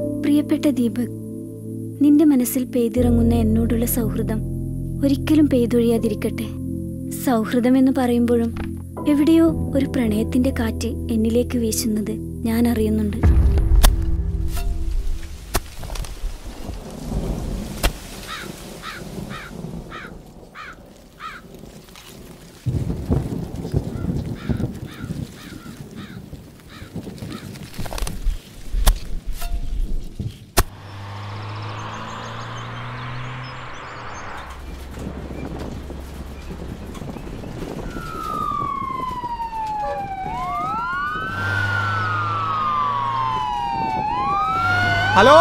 പ്രിയപ്പെട്ട ദീപക് നിന്റെ മനസ്സിൽ പെയ്തിറങ്ങുന്ന എന്നോടുള്ള സൗഹൃദം ഒരിക്കലും പെയ്തൊഴിയാതിരിക്കട്ടെ സൗഹൃദം എന്ന് പറയുമ്പോഴും എവിടെയോ ഒരു പ്രണയത്തിന്റെ കാറ്റ് എന്നിലേക്ക് വീശുന്നത് ഞാൻ അറിയുന്നുണ്ട് हेलो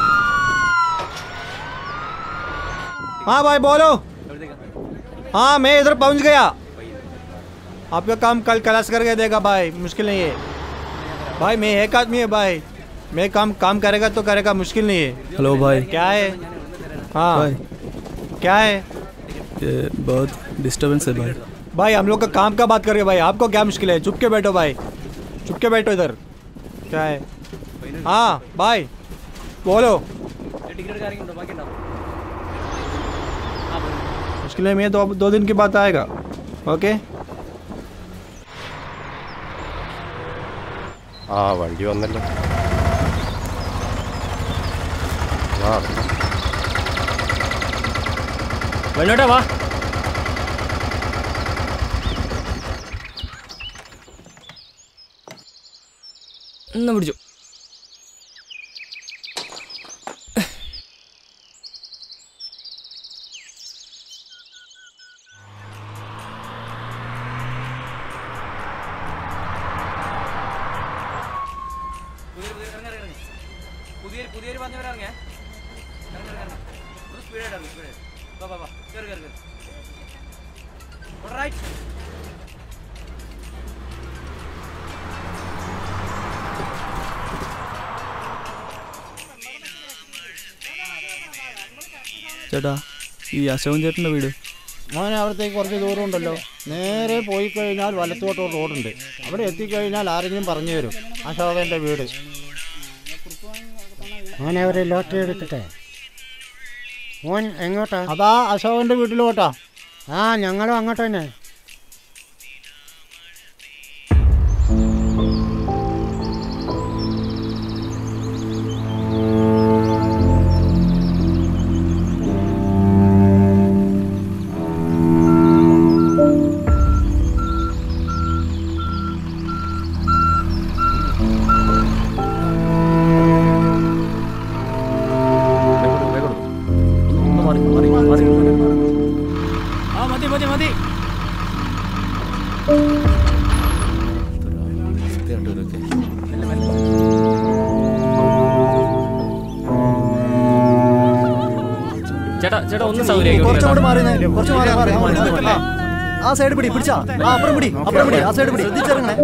हाँ भाई बोलो हाँ मैं इधर पहुंच गया आपका काम कल क्लास करके देगा भाई मुश्किल नहीं है भाई मैं एक आदमी है भाई मैं काम काम करेगा तो करेगा मुश्किल नहीं है हेलो भाई क्या है हाँ भाई क्या है ये बहुत डिस्टरबेंस है भाई भाई हम लोग का काम का बात करें भाई आपको क्या मुश्किल है चुप के बैठो भाई चुप के बैठो इधर क्या है हाँ भाई बोलो मुश्किल है मैं तो अब दो दिन के बाद आएगा ओके ആ വണ്ടി വന്നല്ലോ ആ വെള്ളോട്ടാ വാ എന്നാ പിടിച്ചു പുതിയൊരു പുതിയൊരു പറഞ്ഞവരിറങ്ങേ സ്പീഡായിട്ട് ഇറങ്ങി സ്പീഡായിട്ട് വാ വാ വാ കയറി കയറി കയറി റൈറ്റ് ചേട്ടാ ഈ അശോകൻ ചേട്ടൻ്റെ വീട് മോനെ അവിടത്തേക്ക് കുറച്ച് ദൂരം ഉണ്ടല്ലോ നേരെ പോയി കഴിഞ്ഞാൽ വലത്തോട്ട് റോഡുണ്ട് അവിടെ എത്തിക്കഴിഞ്ഞാൽ ആരെങ്കിലും പറഞ്ഞു തരും അശോകൻ്റെ വീട് മോനെ ഒരു ലോട്ടറി എടുക്കട്ടെ മോൻ എങ്ങോട്ടാ അതാ അശോകൻ്റെ വീട്ടിലോട്ടാ ആ ഞങ്ങളും അങ്ങോട്ട് തന്നെ ആ മതി മതി മതി ചേട്ടാ ചേട്ടാ ഒന്ന് കുറച്ചുകൂടെ മാറി സൗകര്യം നിന്ന്, കുറച്ച് മാറി മാറി മാറി. ആ, ആ സൈഡ് പിടി പിടിച്ചാ ആ അപ്പുറം പിടി അപ്പുറം പിടി ആ സൈഡ് പിടി ശ്രദ്ധിച്ചിറങ്ങണേ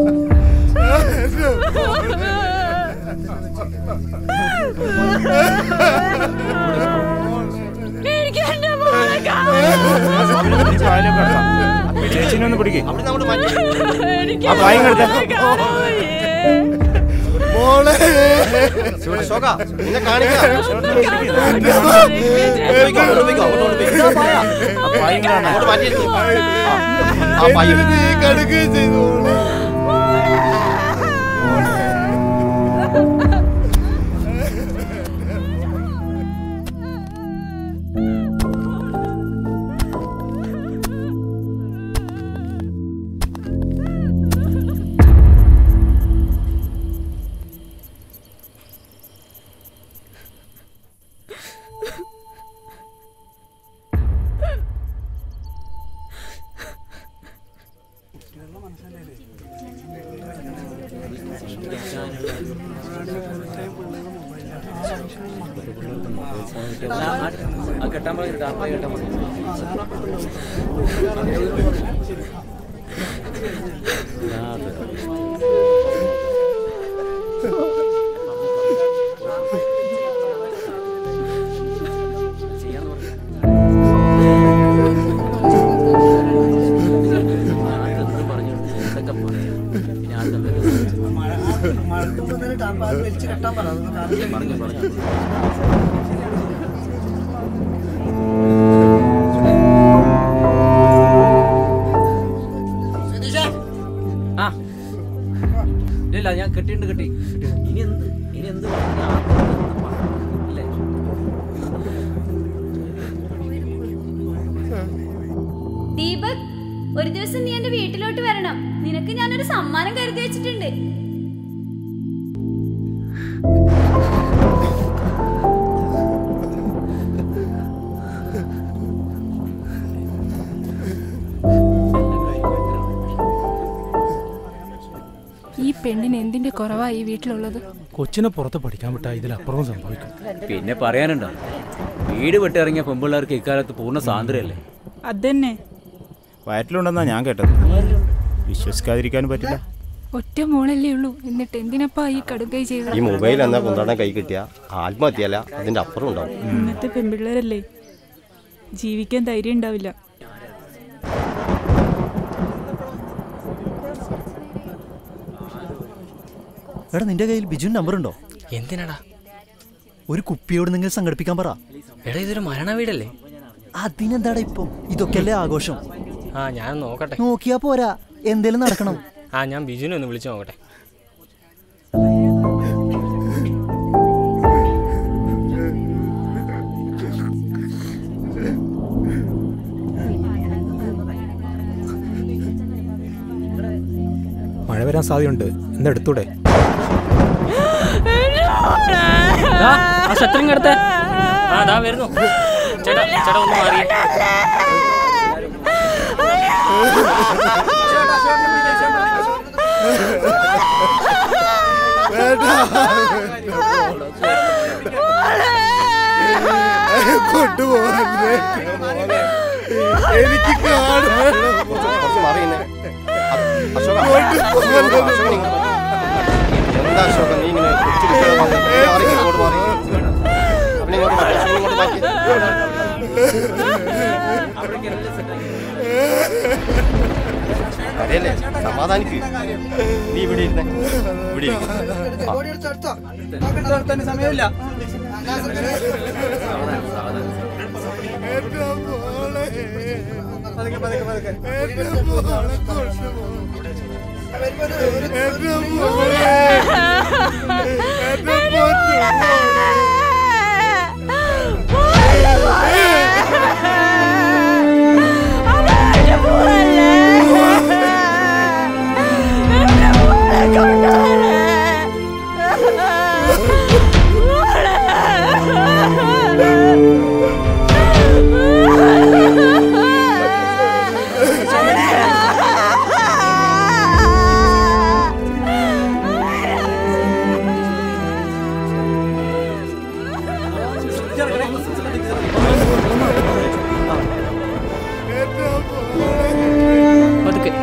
ചേച്ചിനെ ഒന്ന് പിടിക്കേ അശോക നിന്നെ കാണിക്കാം ആ കെട്ടാൻ പറഞ്ഞു കാർപ്പായി കെട്ടാൻ പറഞ്ഞു പറഞ്ഞു പറഞ്ഞു ആ ഇല്ല ഞാൻ കെട്ടിയിട്ടുണ്ട് കെട്ടി ഇനി എന്ത് ഇനി എന്ത് വേണം? ഞാൻ എന്ത് പറ- ഇല്ലേ? ദീപക് ഒരു ദിവസം നീ എന്റെ വീട്ടിലോട്ട് വരണം നിനക്ക് ഞാനൊരു സമ്മാനം കരുതി വെച്ചിട്ടുണ്ട് ഈ പെണ്ണിന് എന്തിന്റെ കുറവാ ഈ വീട്ടിലുള്ളത് കൊച്ചിനെ പുറത്ത് പഠിക്കാൻ വിട്ടാൽ ഇതിലപ്പുറം സംഭവിക്കും പിന്നെ പറയാനുണ്ടോ വീട് വിട്ടിറങ്ങിയ പെൺപിള്ളേർക്ക് ഇക്കാലത്ത് പൂർണ്ണ സ്വാതന്ത്ര്യമല്ലേ അതന്നെ വയറ്റിലുണ്ടെന്നാ ഞാൻ കേട്ടത് വിശ്വസിക്കാതിരിക്കാനും പറ്റില്ല ഒറ്റ മോളല്ലേ ഉള്ളൂ എന്നിട്ട് എന്തിനപ്പാ ഈ കടുകൈ ചെയ്തത് ഈ മൊബൈൽ എന്നാ കുന്താടൻ കൈ കിട്ടിയ ആത്മഹത്യയല്ല അതിന്റെ അപ്പുറം ഉണ്ടാവും ഇന്നത്തെ പെൺപിള്ളേരല്ലേ ജീവിക്കാൻ ധൈര്യം ഉണ്ടാവില്ല എടാ നിന്റെ കയ്യിൽ ബിജു നമ്പർ ഉണ്ടോ എന്തിനാടാ ഒരു കുപ്പിയോട് നിങ്ങൾ സംഘടിപ്പിക്കാൻ പറ എടാ ഇതൊരു മരണ വീടല്ലേ അതിനെന്താടാ ഇപ്പം ഇതൊക്കെയല്ലേ ആഘോഷം ആ ഞാൻ നോക്കട്ടെ നോക്കിയാ പോരാ എന്തേലും നടക്കണം ആ ഞാൻ ബിജുവിനെ ഒന്ന് വിളിച്ചു നോക്കട്ടെ മഴ വരാൻ സാധ്യതയുണ്ട് എന്താ എടുത്തൂടെ ദാ, ആ ഷട്ടറിങ് എടുത്തേ ആ ദാ വരുന്നു ചേട്ടാ ചേട്ടാ ഒന്ന് മാറി എനിക്ക് കുറച്ച് മാറി നിന്നെ. അശോക, അശോക, നീ ഇങ്ങോട്ട് വാ. എന്താ അശോക നീ ഇങ്ങനെ കൊച്ചു കുട്ടികളെ പോലെ മാറി ഇങ്ങോട്ട് മാറി അവനെ ഇങ്ങോട്ട് മാറ്റി അശോകനെ ഇങ്ങോട്ട് മാറ്റി കരയല്ലേ സമാധാനിക്ക് നീ ഇവിടെ ഇരുന്നേ ഇവിടെ ഇരിക്ക്. ആ. സമയമില്ല പതുക്കെ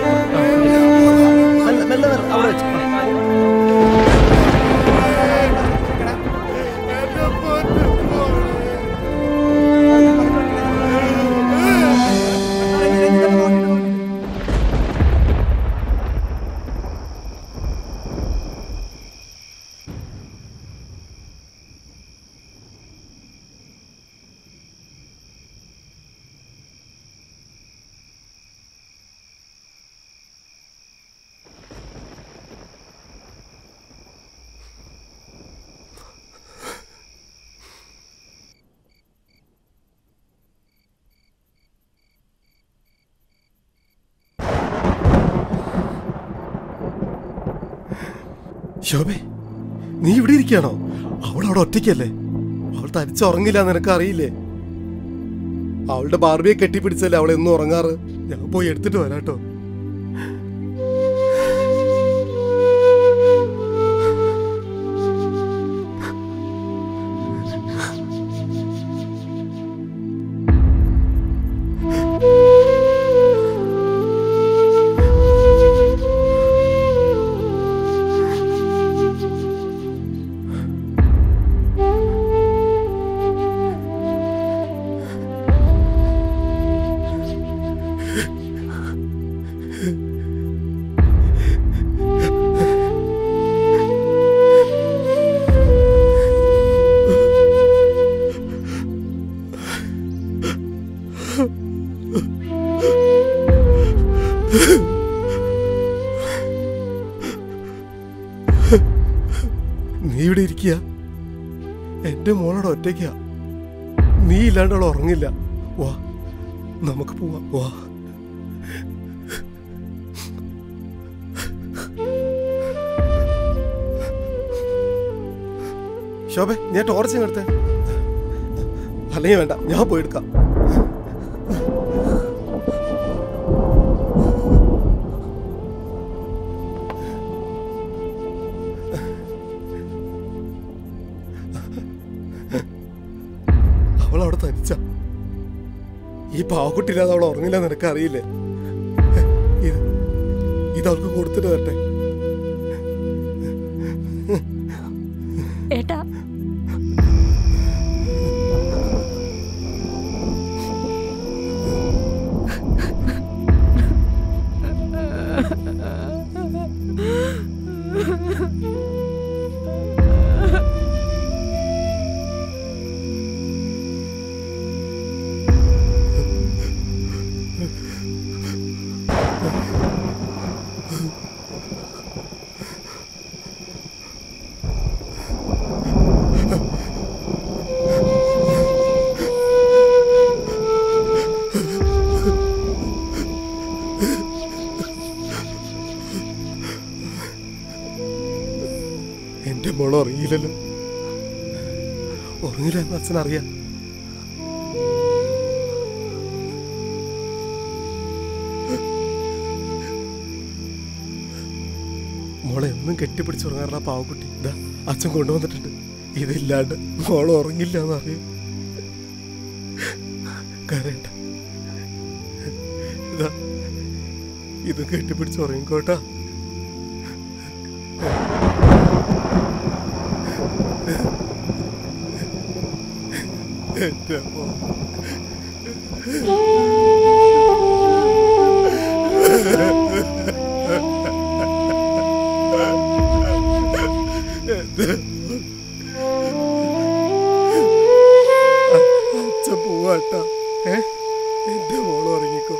ശോഭേ നീ ഇവിടെ ഇരിക്കുകയാണോ അവൾ അവിടെ ഒറ്റയ്ക്കല്ലേ അവൾ തനിച്ചുറങ്ങില്ല നിനക്ക് അറിയില്ലേ അവളുടെ ബാർബിയെ കെട്ടിപ്പിടിച്ചല്ലേ അവളെ എന്നും ഉറങ്ങാറ് ഞാൻ പോയി എടുത്തിട്ട് വരാട്ടോ ഇരിക്കുക എന്റെ മോളോട് ഒറ്റയ്ക്കാ നീ ഇല്ലാണ്ട് അവൾ ഉറങ്ങില്ല വാ നമുക്ക് പോവാം വാ ശോഭെ ഞാൻ ടോർച്ച് എടുത്തേ അല്ലെങ്കിൽ വേണ്ട ഞാൻ പോയി എടുക്കാം അവൾ അവിടെ തനിച്ച ഈ പാവക്കുട്ടിയില്ലാതെ അവൾ ഉറങ്ങില്ല നിനക്ക് അറിയില്ലേ ഇത് ഇത് അവൾക്ക് കൊടുത്തിട്ട് തരട്ടെ ഏട്ടാ എന്റെ മോൾ ഉറങ്ങിയില്ലല്ലോ ഉറങ്ങില്ല എന്ന് അച്ഛൻ അറിയാം മോളെ എന്നും കെട്ടിപ്പിടിച്ചുറങ്ങാറുള്ള പാവക്കുട്ടി ഇതാ അച്ഛൻ കൊണ്ടുവന്നിട്ടുണ്ട് ഇതില്ലാണ്ട് മോൾ ഉറങ്ങില്ല എന്നറിയാം കരണ്ട ഇതാ ഇത് കെട്ടിപ്പിടിച്ച് ഉറങ്ങിക്കോട്ടാ എന്റെ മോൾ എന്റെ അച്ഛൻ പോവാട്ടാ ഏ എന്റെ മോള് ഉറങ്ങിക്കോ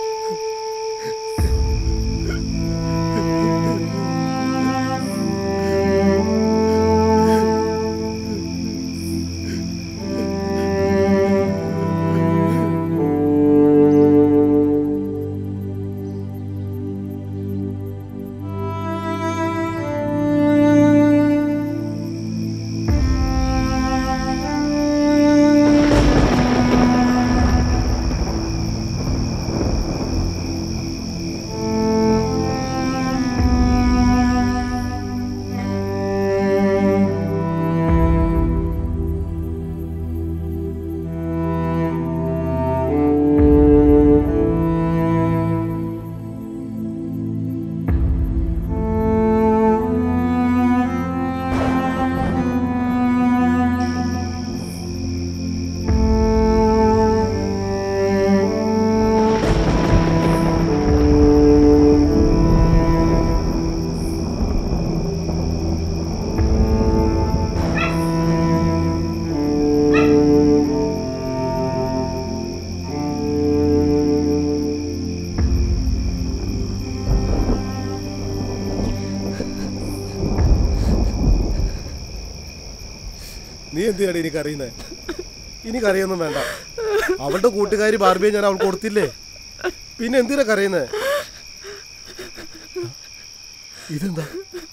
നീ എന്തിനാണ് ഇനി കറിയുന്നത് ഇനി കറിയൊന്നും വേണ്ട അവളുടെ കൂട്ടുകാരി ബാർബിയെ ഞാൻ അവൾ കൊടുത്തില്ലേ പിന്നെ എന്തിനാ കറിയുന്നത് ഇതെന്താ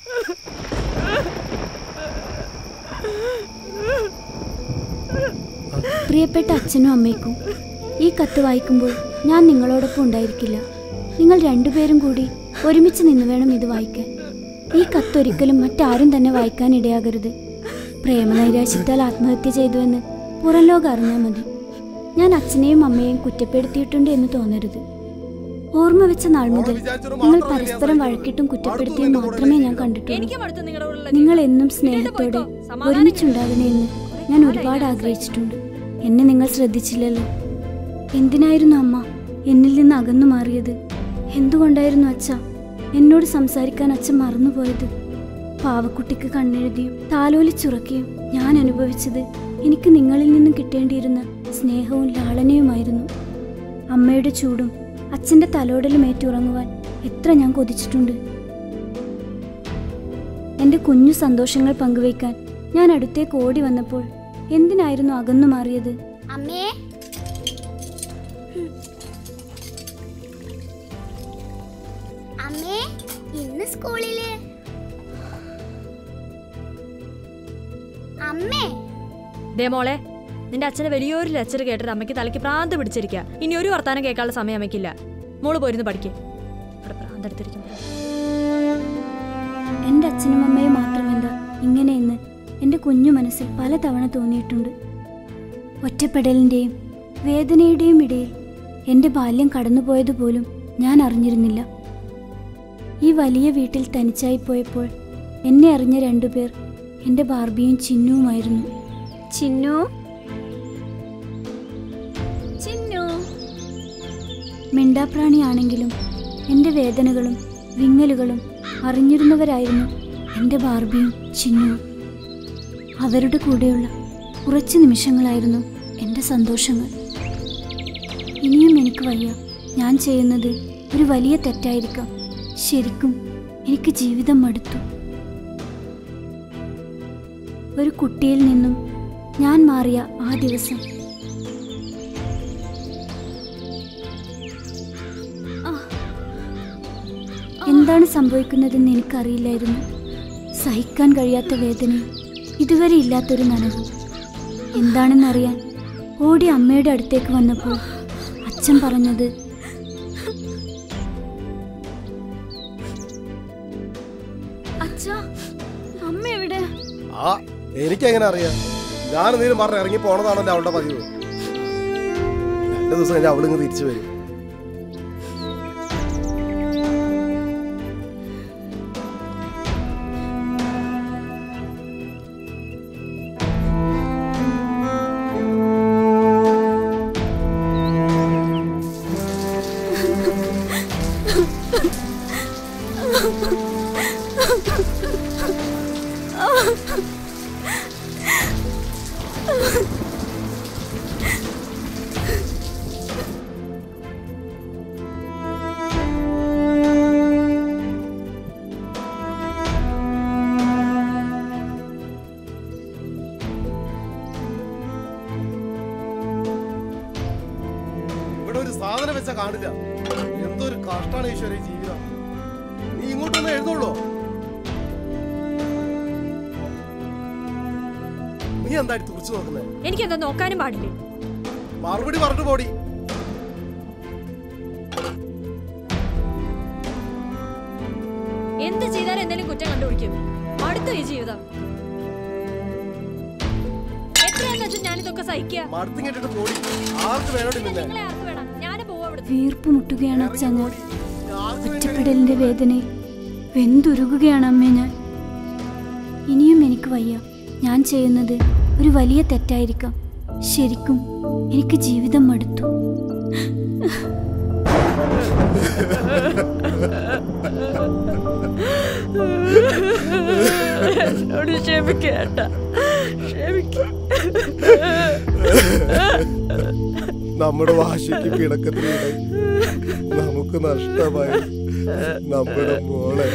പ്രിയപ്പെട്ട അച്ഛനും അമ്മയ്ക്കും ഈ കത്ത് വായിക്കുമ്പോൾ ഞാൻ നിങ്ങളോടൊപ്പം ഉണ്ടായിരിക്കില്ല നിങ്ങൾ രണ്ടുപേരും കൂടി ഒരുമിച്ച് നിന്ന് വേണം ഇത് വായിക്കാൻ ഈ കത്ത് ഒരിക്കലും മറ്റാരും തന്നെ വായിക്കാൻ ഇടയാകരുത് പ്രേമനൈരാശ്യത്താൽ ആത്മഹത്യ ചെയ്തുവെന്ന് പുറം ലോകം അറിഞ്ഞാൽ മതി ഞാൻ അച്ഛനെയും അമ്മയെയും കുറ്റപ്പെടുത്തിയിട്ടുണ്ട് എന്ന് തോന്നരുത് ഓർമ്മ വെച്ച നാൾ മുതൽ നിങ്ങൾ പരസ്പരം വഴക്കിട്ടും കുറ്റപ്പെടുത്തിയും മാത്രമേ ഞാൻ കണ്ടിട്ടുള്ളൂ നിങ്ങൾ എന്നും സ്നേഹത്തോടെ ഒരുമിച്ചുണ്ടാകണേ എന്ന് ഞാൻ ഒരുപാട് ആഗ്രഹിച്ചിട്ടുണ്ട് എന്നെ നിങ്ങൾ ശ്രദ്ധിച്ചില്ലല്ലോ എന്തിനായിരുന്നു അമ്മ എന്നിൽ നിന്ന് അകന്നു മാറിയത് എന്തുകൊണ്ടായിരുന്നു അച്ഛ എന്നോട് സംസാരിക്കാൻ അച്ഛൻ മറന്നുപോയത് പാവക്കുട്ടിക്ക് കണ്ണെഴുതിയും താലോലിച്ചുറക്കിയും ഞാൻ അനുഭവിച്ചത് എനിക്ക് നിങ്ങളിൽ നിന്നും കിട്ടേണ്ടിയിരുന്ന സ്നേഹവും ലാളനയുമായിരുന്നു അമ്മയുടെ ചൂടും അച്ഛൻ്റെ തലോടലും ഏറ്റുറങ്ങുവാൻ എത്ര ഞാൻ കൊതിച്ചിട്ടുണ്ട് എൻ്റെ കുഞ്ഞു സന്തോഷങ്ങൾ പങ്കുവയ്ക്കാൻ ഞാൻ അടുത്തേക്ക് ഓടി വന്നപ്പോൾ എന്തിനായിരുന്നു അകന്നു മാറിയത് അമ്മേ അമ്മേ ഇന്ന് സ്കൂളില് അമ്മേ ദേ മോളെ നിന്റെ അച്ഛനെ വലിയൊരു ലെക്ചർ കേട്ടിട്ട് അമ്മയ്ക്ക് തലയ്ക്ക് പ്രാന്ത് പിടിച്ചിരിക്കുക ഇനി ഒരു വർത്താനം കേൾക്കാനുള്ള സമയം അമ്മയ്ക്കില്ല മോള് പോയിരുന്നു പഠിക്ക് ഇവിടെ പ്രാന്തെടുത്തിരിക്കും എൻ്റെ അച്ഛനും അമ്മയും മാത്രമെന്താ ഇങ്ങനെയെന്ന് എൻ്റെ കുഞ്ഞു മനസ്സിൽ പലതവണ തോന്നിയിട്ടുണ്ട് ഒറ്റപ്പെടലിൻ്റെയും വേദനയുടെയും ഇടയിൽ എൻ്റെ ബാല്യം കടന്നുപോയതുപോലും ഞാൻ അറിഞ്ഞിരുന്നില്ല ഈ വലിയ വീട്ടിൽ തനിച്ചായി പോയപ്പോൾ എന്നെ അറിഞ്ഞ രണ്ടുപേർ എൻ്റെ ബാർബിയും ചിന്നുവുമായിരുന്നു ചിന്നു ചിന്നു മിണ്ടാപ്രാണിയാണെങ്കിലും എൻ്റെ വേദനകളും വിങ്ങലുകളും അറിഞ്ഞിരുന്നവരായിരുന്നു എൻ്റെ ബാർബിയും ചിന്നുവും അവരുടെ കൂടെയുള്ള കുറച്ച് നിമിഷങ്ങളായിരുന്നു എൻ്റെ സന്തോഷങ്ങൾ ഇനിയും എനിക്ക് വയ്യ ഞാൻ ചെയ്യുന്നത് ഒരു വലിയ തെറ്റായിരിക്കാം ശരിക്കും എനിക്ക് ജീവിതം മടുത്തു ഒരു കുട്ടിയിൽ നിന്നും ഞാൻ മാറിയ ആ ദിവസം ആ. എന്താണ് സംഭവിക്കുന്നതെന്ന് എനിക്കറിയില്ലായിരുന്നു സഹിക്കാൻ കഴിയാത്ത വേദനയും ഇതുവരെ ഇല്ലാത്തൊരു നനവും എന്താണെന്നറിയാൻ ഓടി അമ്മയുടെ അടുത്തേക്ക് വന്നപ്പോൾ അച്ഛൻ പറഞ്ഞത് അച്ഛാ അമ്മ എവിടെ ആ എനിക്കെങ്ങനെ അറിയാം ഞാൻ എന്തെങ്കിലും പറഞ്ഞ് ഇറങ്ങി പോണതാണല്ലോ അവളുടെ പതിവ് രണ്ടു ദിവസം കഴിഞ്ഞാൽ അവളിങ്ങ് തിരിച്ചു വരും ഇവിടെ ഒരു സാധനം വെച്ചാ കാണില്ല എന്തൊരു കഷ്ടാണ് ഈശ്വര ഈ ജീവിതം നീ ഇങ്ങോട്ടൊന്ന് എഴുതുള്ളൂ നീ എന്തായിട്ട് തുറച്ചു നോക്കുന്നേ എനിക്കെന്താ നോക്കാനും പാടില്ലേ മറുപടി പറഞ്ഞു പോടി എന്ത് ചെയ്താലും എന്തെങ്കിലും കുറ്റം കണ്ടുപിടിക്കും അടുത്ത ഈ ജീവിതം എത്രയാന്ന് വെച്ചാൽ ഞാനിതൊക്കെ സഹിക്കുക മടുത്തും കേട്ടിട്ട് പോടി ആർക്ക് വേണോടി നിന്നെ നിങ്ങളെ ആർക്ക് വേണം ഞാൻ പോവാ ഇവിടെ വീർപ്പ് മുട്ടുകയാണ് അച്ഛ ഞാൻ ഒറ്റപ്പെടലിന്റെ വേദനയിൽ വെന്തുരുകുകയാണ് അമ്മേ ഞാൻ ഇനിയും എനിക്ക് വയ്യ ഞാൻ ചെയ്യുന്നത് ഒരു വലിയ തെറ്റായിരിക്കാം ശരിക്കും എനിക്ക് ജീവിതം മടുത്തു എന്നോട് ക്ഷമിക്കേട്ട ക്ഷമിക്ക നമ്മുടെ വാശിക്ക് പിണക്കത്തിനിടയിൽ നമുക്ക് നഷ്ടമായി നമ്മുടെ മോളെ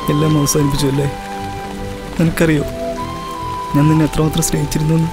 എല്ലാം അവസാനിപ്പിച്ചു അല്ലേ നിനക്കറിയോ ഞാൻ നിന്നെ എത്രമാത്രം സ്നേഹിച്ചിരുന്നു എന്ന്?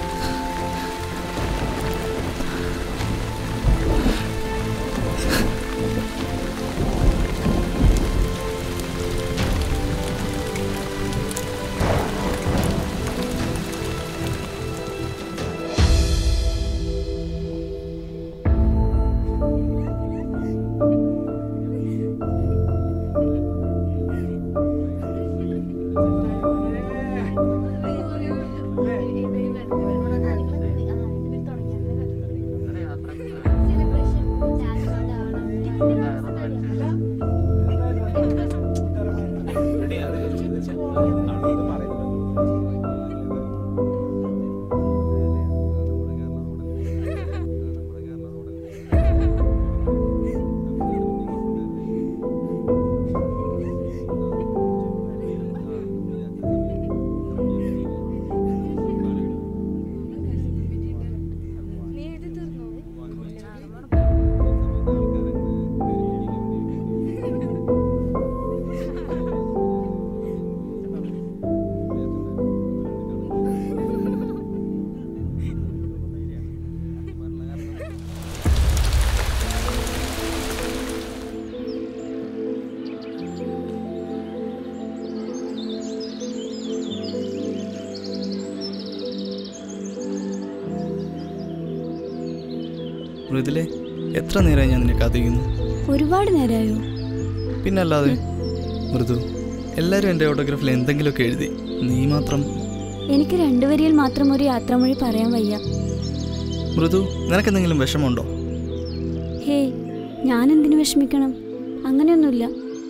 മൃദുലെ എത്ര നേരമായി ഞാൻ നിന്നെ കാത്തിരിക്കുന്നു ഒരുപാട് നേരമായോ പിന്നല്ലാതെ മൃദു എല്ലാവരും എൻ്റെ ഓട്ടോഗ്രാഫിൽ എന്തെങ്കിലുമൊക്കെ എഴുതി നീ മാത്രം എനിക്ക് രണ്ടുവരിയിൽ മാത്രം ഒരു യാത്രാമൊഴി പറയാൻ വയ്യ മൃദു നിനക്കെന്തെങ്കിലും വിഷമമുണ്ടോ ഹേയ് ഞാൻ എന്തിനു വിഷമിക്കണം അങ്ങനെയൊന്നുമില്ല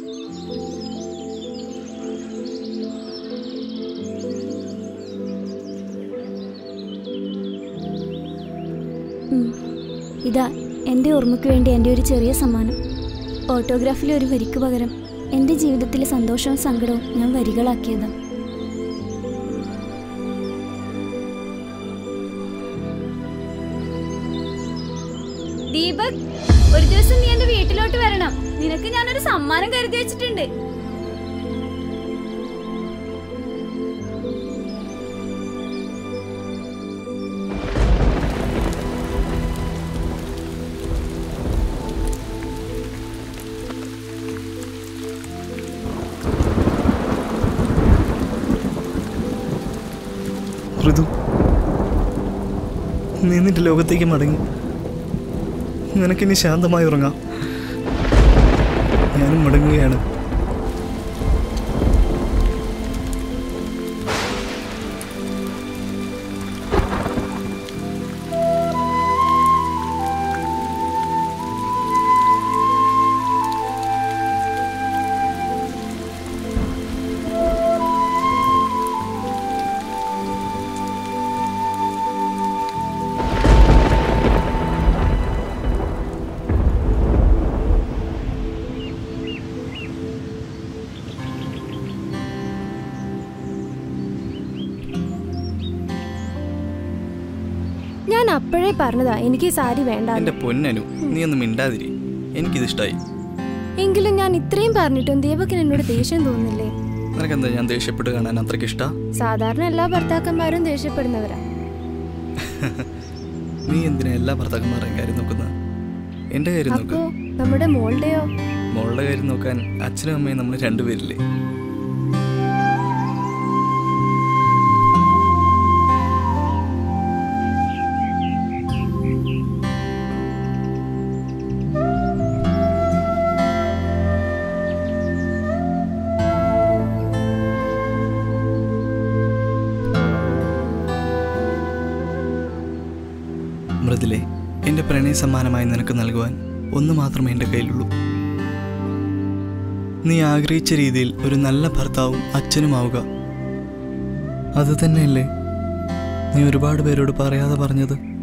ഉം. ഇതാ എൻ്റെ ഓർമ്മയ്ക്ക് വേണ്ടി എൻ്റെ ഒരു ചെറിയ സമ്മാനം ഓട്ടോഗ്രാഫിലെ ഒരു വരിക്ക് പകരം എൻ്റെ ജീവിതത്തിലെ സന്തോഷവും സങ്കടവും ഞാൻ വരികളാക്കിയതാ ദീപക് ഒരു ദിവസം നീ എന്റെ വീട്ടിലോട്ട് വരണം നിനക്ക് ഞാനൊരു സമ്മാനം കരുതി വെച്ചിട്ടുണ്ട് മൃദു നീ നിന്റെ ലോകത്തേക്ക് മടങ്ങി നിനക്കിനി ശാന്തമായി ഉറങ്ങാം ഞാനും മടങ്ങുകയാണ് ഞാൻ അപ്പോഴേ പറഞ്ഞതാ എനിക്ക് ഈ സാരി വേണ്ട എന്റെ പൊന്നനു നീ ഒന്ന് മിണ്ടാതിരി എനിക്കിതിഷ്ടായി എങ്കിലും ഞാൻ ഇത്രയും പറഞ്ഞിട്ടും ദീപക്കിന് എന്നോട് ദേഷ്യം തോന്നില്ലേ നിനക്കെന്താ ഞാൻ ദേഷ്യപ്പെട്ട് കാണാൻ അത്രയ്ക്ക് ഇഷ്ടാ സാധാരണ എല്ലാ ഭർത്താക്കന്മാരും ദേഷ്യപ്പെടുന്നവരാ നീ എന്തിനാ എല്ലാ ഭർത്താക്കന്മാരുടെയും കാര്യം നോക്കുന്നത് എന്റെ കാര്യം നോക്ക് അപ്പോ നമ്മുടെ മോളുടെയോ മോളുടെ കാര്യം നോക്കാൻ അച്ഛനും അമ്മയും നമ്മൾ രണ്ടുപേരില്ലേ മൃദുലെ എൻ്റെ പ്രണയ സമ്മാനമായി നിനക്ക് നൽകുവാൻ ഒന്ന് മാത്രമേ എൻ്റെ കയ്യിലുള്ളൂ നീ ആഗ്രഹിച്ച രീതിയിൽ ഒരു നല്ല ഭർത്താവും അച്ഛനുമാവുക അത് തന്നെയല്ലേ നീ ഒരുപാട് പേരോട് പറയാതെ പറഞ്ഞത്